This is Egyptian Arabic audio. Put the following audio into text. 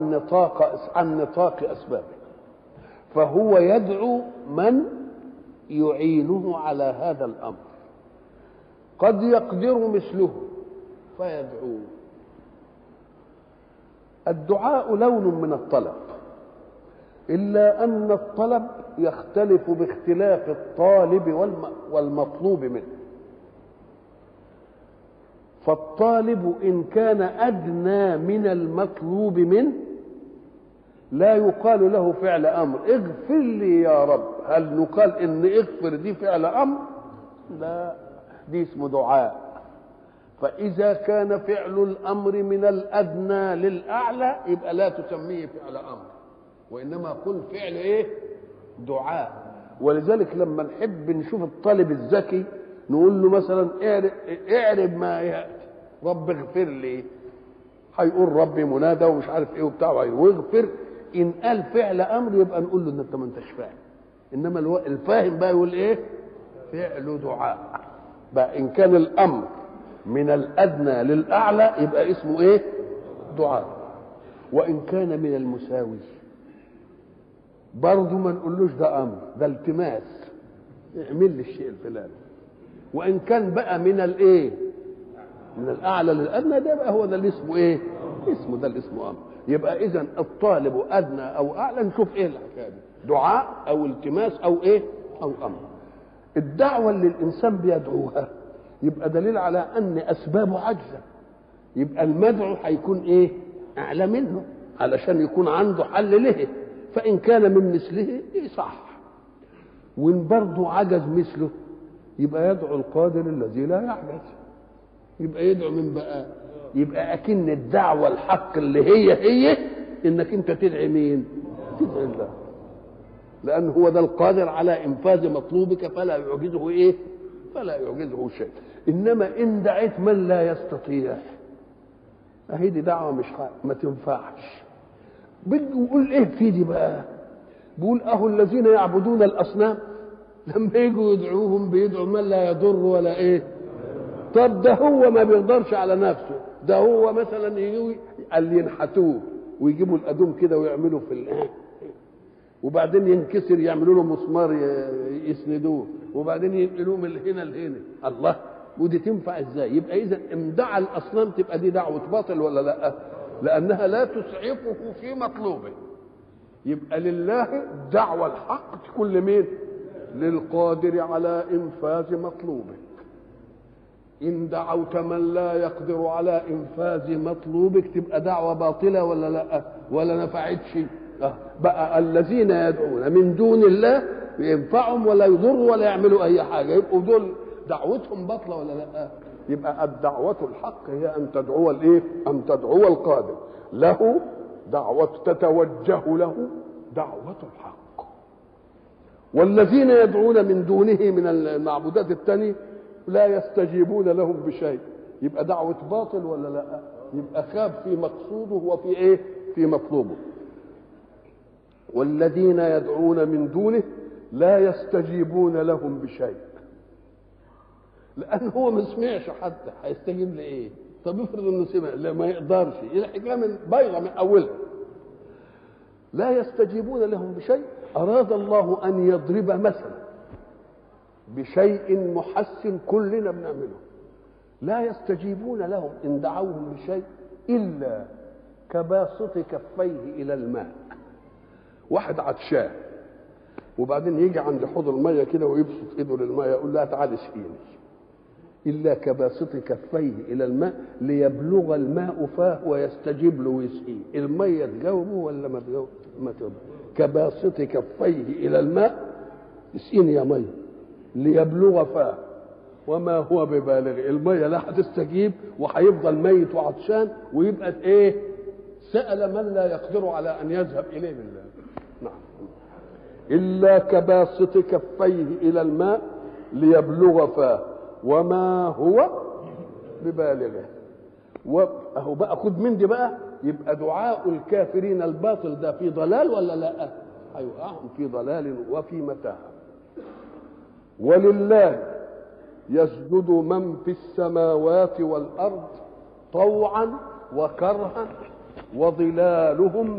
نطاق عن نطاق اسبابه فهو يدعو من يعينه على هذا الامر قد يقدر مثله فيدعوه الدعاء لون من الطلب الا ان الطلب يختلف باختلاف الطالب والمطلوب منه فالطالب ان كان ادنى من المطلوب منه لا يقال له فعل امر اغفر لي يا رب هل نقال ان اغفر دي فعل امر لا دي اسمه دعاء فاذا كان فعل الامر من الادنى للاعلى يبقى لا تسميه فعل امر وانما قل فعل ايه دعاء ولذلك لما نحب نشوف الطالب الذكي نقول له مثلا اعرب ما ياتي رب اغفر لي هيقول ربي منادى ومش عارف ايه وبتاع ويغفر ان قال فعل امر يبقى نقول له ان انت ما انتش فاهم انما الفاهم بقى يقول ايه فعل دعاء بقى ان كان الامر من الادنى للاعلى يبقى اسمه ايه دعاء وان كان من المساوي برضه ما نقولوش ده امر ده التماس اعمل لي الشيء الفلاني وان كان بقى من الايه من الاعلى للادنى ده بقى هو ده اللي اسمه ايه اسمه ده اللي اسمه امر يبقى اذا الطالب ادنى او اعلى نشوف ايه الحكايه دي دعاء او التماس او ايه او امر الدعوه اللي الانسان بيدعوها يبقى دليل على ان اسبابه عاجزه يبقى المدعو هيكون ايه اعلى منه علشان يكون عنده حل له فان كان من مثله إيه صح وان برضه عجز مثله يبقى يدعو القادر الذي لا يعجز يبقى يدعو من بقى يبقى اكن الدعوه الحق اللي هي هي انك انت تدعي مين تدعي الله لان هو ده القادر على انفاذ مطلوبك فلا يعجزه ايه فلا يعجزه شيء انما ان دعيت من لا يستطيع اهي دي دعوه مش ما تنفعش بيقول ايه في دي بقى بيقول اهو الذين يعبدون الاصنام لما يجوا يدعوهم بيدعوا من لا يضر ولا ايه طب ده هو ما بيقدرش على نفسه ده هو مثلا يجوا اللي ينحتوه ويجيبوا الادوم كده ويعملوا في ال... وبعدين ينكسر يعملوا له مسمار يسندوه وبعدين ينقلوه من هنا لهنا الله ودي تنفع ازاي يبقى اذا امدع الاصنام تبقى دي دعوه باطل ولا لا لانها لا تسعفه في مطلوبه يبقى لله دعوه الحق تكون لمين للقادر على انفاذ مطلوبك ان دعوت من لا يقدر على انفاذ مطلوبك تبقى دعوه باطله ولا لا ولا نفعتش بقى الذين يدعون من دون الله ينفعهم ولا يضروا ولا يعملوا اي حاجه يبقوا دول دعوتهم باطله ولا لا يبقى الدعوه الحق هي ان تدعو الايه ان تدعو القادر له دعوه تتوجه له دعوه الحق والذين يدعون من دونه من المعبودات الثانيه لا يستجيبون لهم بشيء يبقى دعوه باطل ولا لا يبقى خاب في مقصوده وفي ايه في مطلوبه والذين يدعون من دونه لا يستجيبون لهم بشيء لان هو ما سمعش حتى هيستجيب لايه طب افرض انه سمع لا ما يقدرش الحكايه من بايظه من اولها لا يستجيبون لهم بشيء اراد الله ان يضرب مثلا بشيء محسن كلنا بنعمله لا يستجيبون لهم ان دعوهم بشيء الا كباسط كفيه الى الماء واحد عطشان وبعدين يجي عند حوض الميه كده ويبسط ايده للميه يقول لها تعالي اسقيني الا كباسط كفيه الى الماء ليبلغ الماء فاه ويستجيب له ويسقيه الميه تجاوبه ولا ما تجاوبه ما تجاوبه كباسط كفيه الى الماء اسقيني يا ميه ليبلغ فاه وما هو ببالغ الميه لا هتستجيب وهيفضل ميت وعطشان ويبقى ايه سأل من لا يقدر على أن يذهب إليه بالله نعم إلا كباسط كفيه إلى الماء ليبلغ فاه وما هو ببالغه وأهو بقى خد من دي بقى يبقى دعاء الكافرين الباطل ده في ضلال ولا لا هيوقعهم في ضلال وفي متاهة ولله يسجد من في السماوات والأرض طوعا وكرها وظلالهم